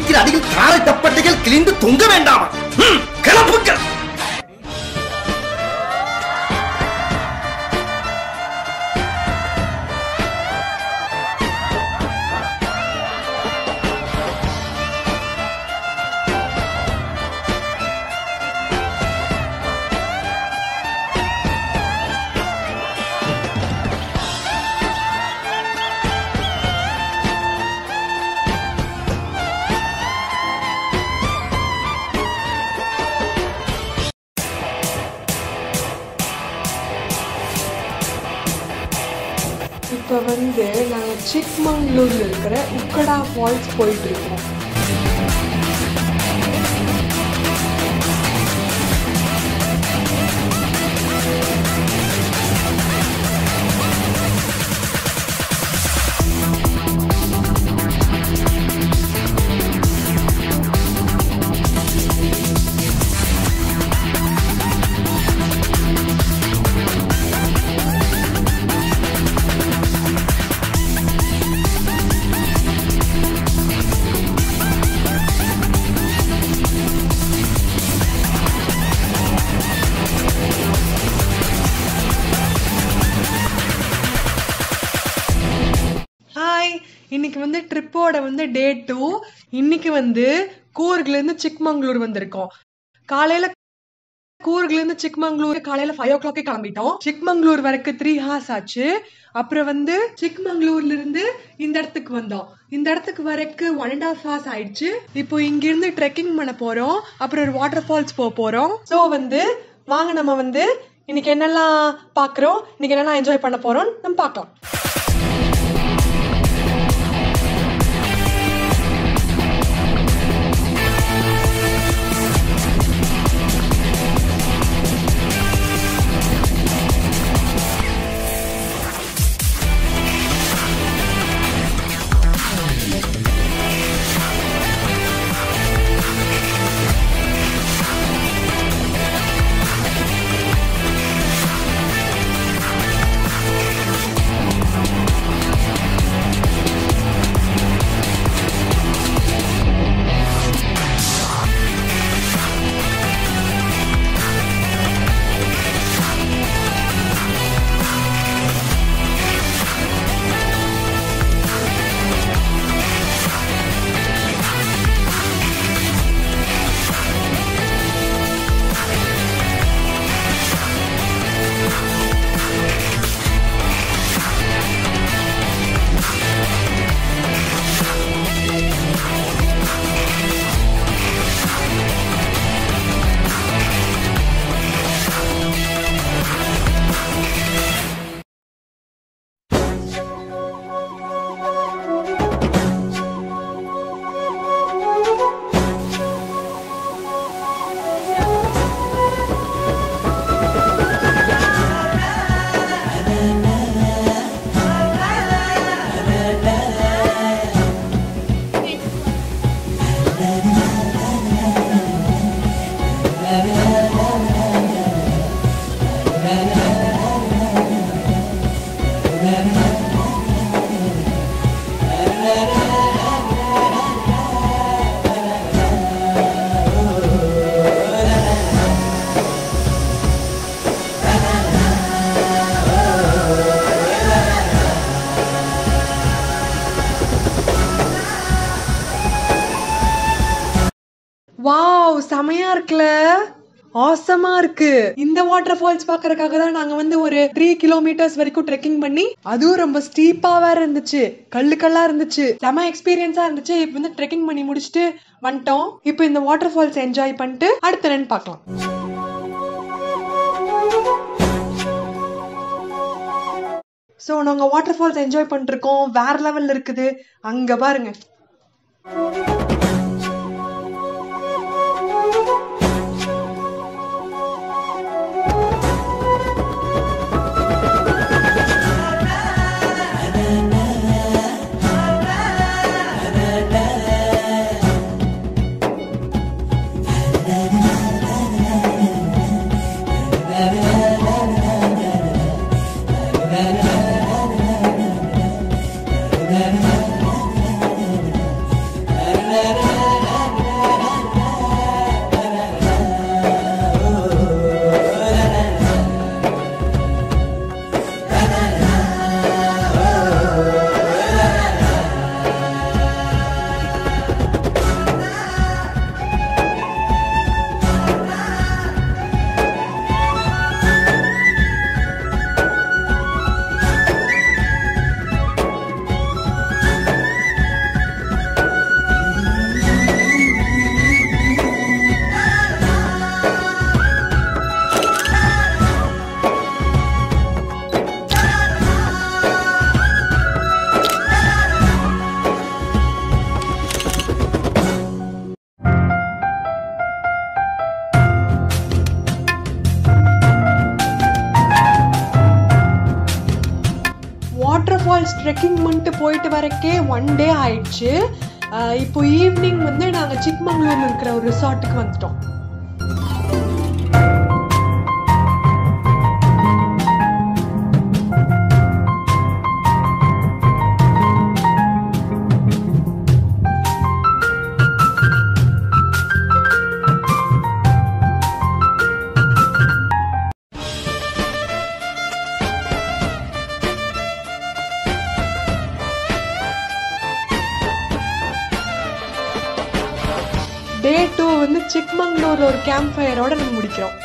இருக்கிற அடியில் காரை தப்பட்டைகள் கிழிந்து தொங்க வேண்டாமா ம், கிளப்புங்கள் இப்போ வந்து நாங்கள் சிக்மங்களூர்ல இருக்கிற உக்கடா ஃபால்ஸ் போயிட்டு இருக்கோம் ஹாய் இன்னைக்கு வந்து ட்ரிப்போட வந்து டே டூ இன்னைக்கு வந்து கூர்க்ல இருந்து சிக்மங்களூர் வந்திருக்கோம் காலையில கூர்க்ல இருந்து சிக்மங்களூர் காலையில ஃபைவ் ஓ கிளாக்கே கிளம்பிட்டோம் சிக்மங்களூர் வரைக்கும் த்ரீ ஹார்ஸ் ஆச்சு அப்புறம் வந்து சிக்மங்களூர்ல இருந்து இந்த இடத்துக்கு வந்தோம் இந்த இடத்துக்கு வரைக்கும் ஒன் அண்ட் ஹாஃப் ஹார்ஸ் ஆயிடுச்சு இப்போ இங்க இருந்து ட்ரெக்கிங் பண்ண போறோம் அப்புறம் ஒரு வாட்டர் ஃபால்ஸ் போக போறோம் ஸோ வந்து வாங்க நம்ம வந்து இன்னைக்கு என்னெல்லாம் பாக்குறோம் இன்னைக்கு என்னெல்லாம் என்ஜாய் பண்ண போறோம் நம்ம பார்க்கலாம் வாவ் செமையா இருக்குல்ல ஆசமா இருக்கு இந்த வாட்டர் ஃபால்ஸ் பாக்குறதுக்காக தான் நாங்க வந்து ஒரு த்ரீ கிலோமீட்டர்ஸ் வரைக்கும் ட்ரெக்கிங் பண்ணி அதுவும் ரொம்ப ஸ்டீப்பா வேற இருந்துச்சு கல்லு கல்லா இருந்துச்சு செம எக்ஸ்பீரியன்ஸா இருந்துச்சு இப்போ வந்து ட்ரெக்கிங் பண்ணி முடிச்சுட்டு வந்துட்டோம் இப்போ இந்த வாட்டர் ஃபால்ஸ் என்ஜாய் பண்ணிட்டு அடுத்த ரன் பார்க்கலாம் ஸோ நாங்கள் வாட்டர் ஃபால்ஸ் என்ஜாய் பண்ணிருக்கோம் வேற லெவல்ல இருக்குது அங்க பாருங்க la la waterfalls trekking பண்ணிட்டு போயிட்டு வரக்கே ஒன் டே ஆயிடுச்சு ஆஹ் இப்போ ஈவினிங் வந்து நாங்கள் சிக்மங்களூர்ல இருக்கிற ஒரு ரிசார்ட்டுக்கு வந்துட்டோம் டே டூ வந்து சிக்மங்களூர்ல ஒரு கேம்ப் ஃபயரோட நம்ம முடிக்கிறோம்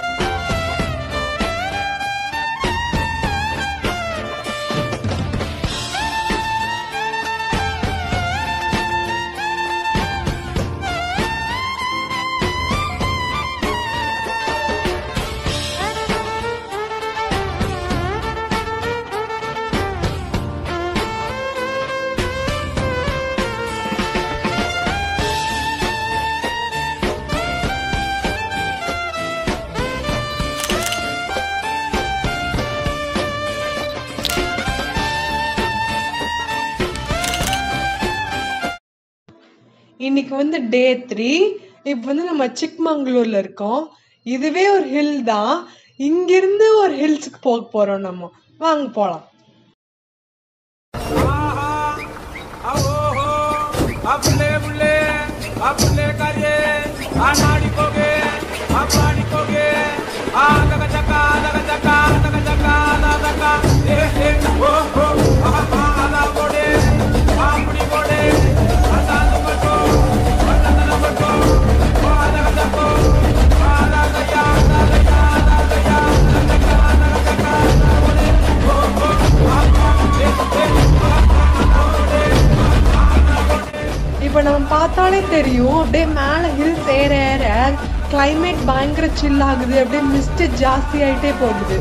இன்னைக்கு வந்து டே த்ரீ இப்போ வந்து நம்ம சிக்மங்களூர்ல இருக்கோம் இதுவே ஒரு ஹில் தான் இங்கிருந்து ஒரு ஹில்ஸுக்கு போக போறோம் நம்ம வாங்க போலாம் ಅಪ್ಪಲೆ ಬುಳ್ಳೆ ಅಪ್ಪಲೆ ಕರೆ ಆ ನಾಡಿಕೋಗೆ ಆ ಪ್ರಾಣಿಕೋಗೆ ಆ ದಗ ಜಕ ದಗ ಜಕ ದಗ ಜಕ ದಗ ಏ ಏ ಓ ಓ ಆ ಆ ಅಲ ಗೋಡೆ ಆ ಮುಡಿ ಗೋಡೆ ಆ ತಾನು ಬಟ್ಟು ಬಟ್ಟನ ಬಟ್ಟು ಆ ದಗ ಜಕೋ ಆ ದಗ ಯಾ ದಗ ಯಾ ದಗ ಯಾ ದಗ ಯಾ ದಗ ಜಕ ಗೋಡೆ ಓ ಓ ಆ ಆ ಏ ಏ இப்போ நம்ம பார்த்தாலே தெரியும் அப்படியே மேலே ஹில்ஸ் ஏற ஏற கிளைமேட் பயங்கர சில் ஆகுது அப்படியே மிஸ்ட் ஜாஸ்தி ஆயிட்டே போகுது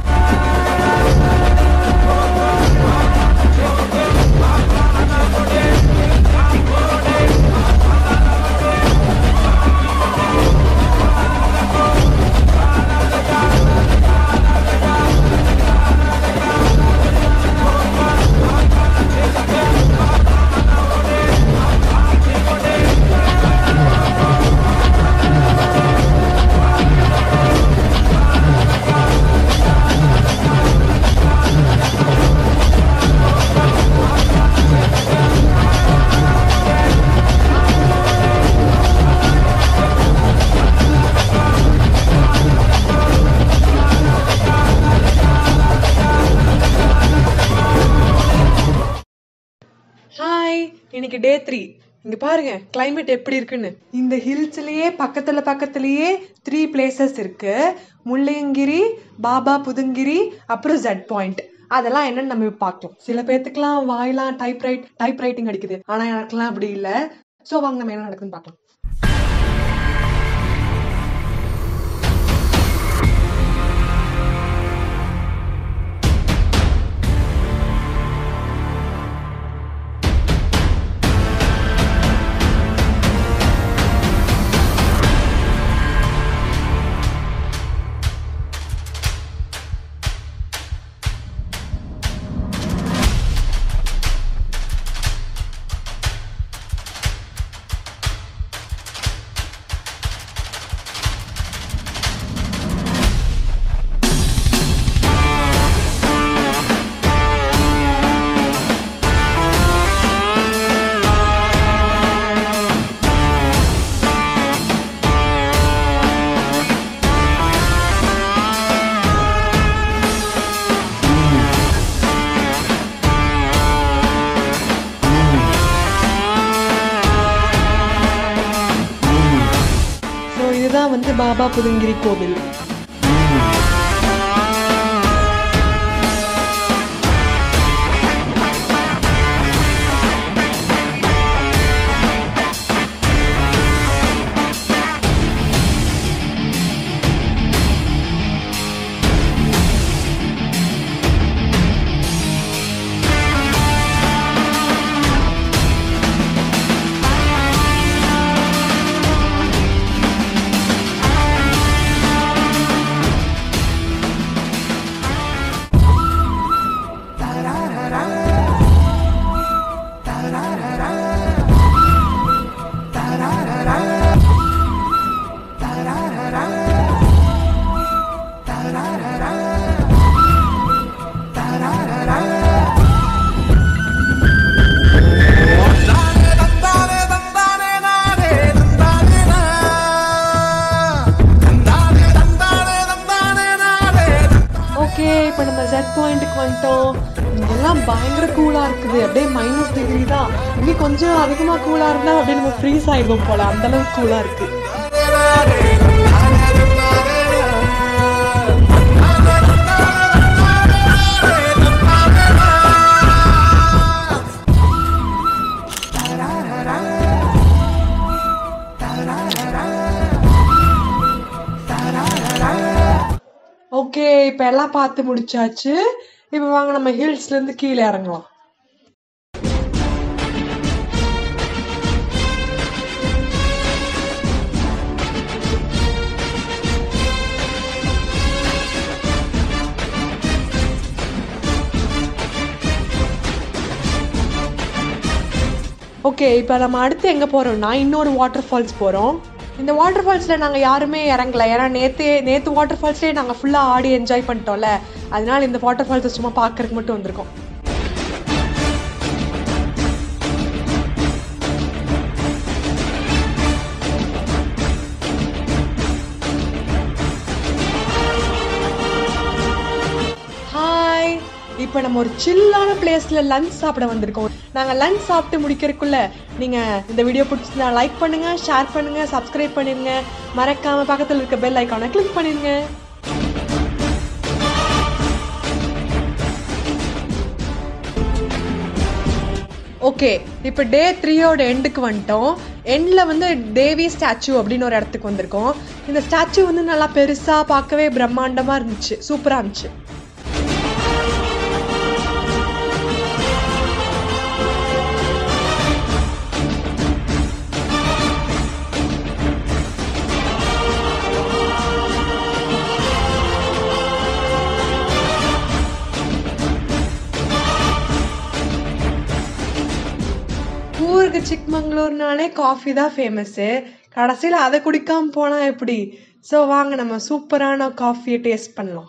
ஹாய் இன்னைக்கு டே த்ரீ இங்க பாருங்க climate எப்படி இருக்குன்னு இந்த ஹில்ஸ்லயே பக்கத்துல பக்கத்துலயே த்ரீ பிளேசஸ் இருக்கு முள்ளையங்கிரி பாபா புதுங்கிரி அப்புறம் ஜெட் பாயிண்ட் அதெல்லாம் என்னன்னு நம்ம இப்ப பார்க்கலாம் சில பேர்த்துக்குலாம் வாயெல்லாம் டைப் ரைட் டைப் ரைட்டிங் அடிக்குது ஆனா எனக்குலாம் அப்படி இல்ல சோ வாங்க நம்ம என்ன நடக்குதுன்னு பார்க்கலாம் ஸோ இதுதான் வந்து பாபா புதுங்கிரி கோவில் இங்கெல்லாம் பயங்கர கூலா இருக்குது அப்படியே மைனஸ் டிகிரி தான் இன்னும் கொஞ்சம் அதிகமா கூலா இருந்தா அப்படியே நம்ம ஃப்ரீஸ் ஆயிடும் போல அந்த அளவுக்கு கூலா இருக்கு ஓகே இப்ப எல்லாம் பார்த்து முடிச்சாச்சு இப்ப வாங்க நம்ம ஹில்ஸ்ல இருந்து கீழே இறங்கலாம் ஓகே இப்போ நம்ம அடுத்து எங்கே போகிறோம்னா இன்னொரு வாட்டர் ஃபால்ஸ் போகிறோம் இந்த வாட்டர் ஃபால்ஸில் நாங்கள் யாருமே இறங்கல ஏன்னா நேற்று நேற்று வாட்டர் ஃபால்ஸ்லேயே நாங்கள் ஃபுல்லாக ஆடி என்ஜாய் பண்ணிட்டோம்ல அதனால இந்த வாட்டர் ஃபால்ஸை சும்மா பார்க்கறதுக்கு மட்டும் வந்திருக்கோம் ஹாய் இப்போ நம்ம ஒரு சில்லான பிளேஸ்ல லஞ்ச் சாப்பிட வந்திருக்கோம் நாங்கள் லஞ்ச் சாப்பிட்டு முடிக்கிறதுக்குள்ள நீங்க இந்த வீடியோ பிடிச்சிருந்தா லைக் பண்ணுங்க ஷேர் பண்ணுங்க சப்ஸ்கிரைப் பண்ணிருங்க மறக்காம பக்கத்தில் இருக்க பெல் ஐக்கானை கிளிக் பண்ணிருங்க ஓகே இப்போ டே த்ரீயோட எண்டுக்கு வந்துட்டோம் எண்டில் வந்து தேவி ஸ்டாச்சு அப்படின்னு ஒரு இடத்துக்கு வந்திருக்கோம் இந்த ஸ்டாச்சு வந்து நல்லா பெருசாக பார்க்கவே பிரம்மாண்டமாக இருந்துச்சு சூப்பராக இருந்துச்சு ஊருக்கு சிக்மங்களூர்னாலே காஃபி தான் ஃபேமஸ்ஸு கடைசியில் அதை குடிக்காம போனால் எப்படி ஸோ வாங்க நம்ம சூப்பரான காஃபியை டேஸ்ட் பண்ணலாம்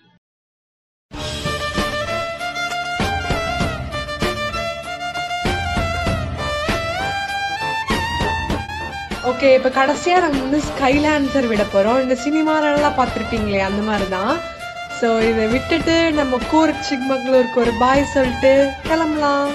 ஓகே இப்போ கடைசியாக நம்ம வந்து ஸ்கைலான்சர் விட போகிறோம் இந்த சினிமாலெல்லாம் பார்த்துருப்பீங்களே அந்த மாதிரி தான் ஸோ இதை விட்டுட்டு நம்ம கூர்க் சிக்மங்களூருக்கு ஒரு பாய் சொல்லிட்டு கிளம்பலாம்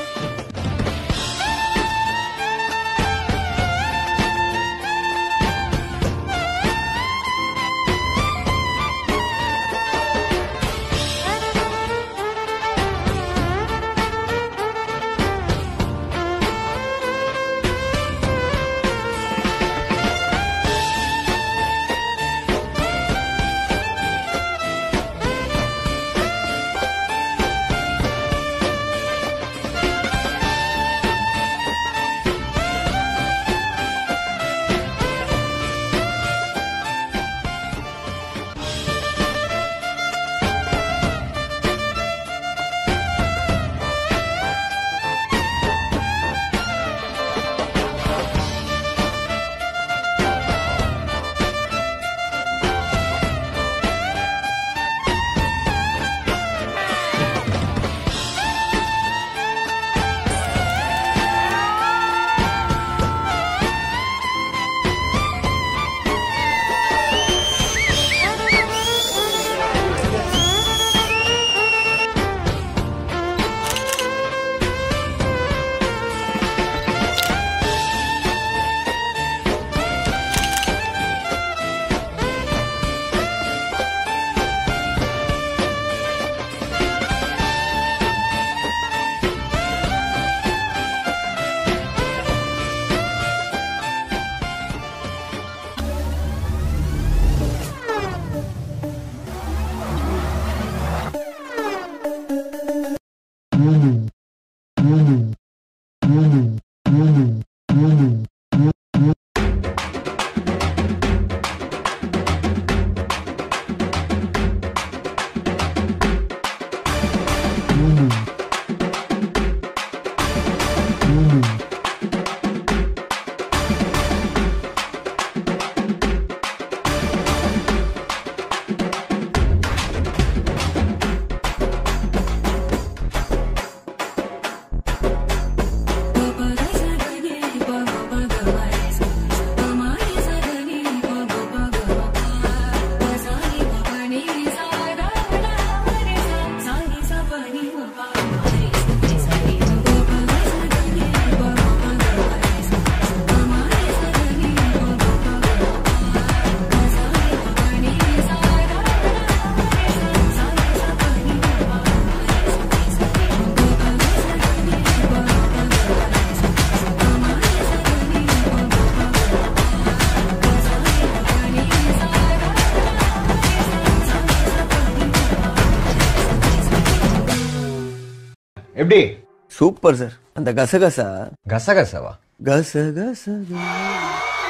எப்படி சூப்பர் சார் அந்த கசகசா கசகசவா கசகச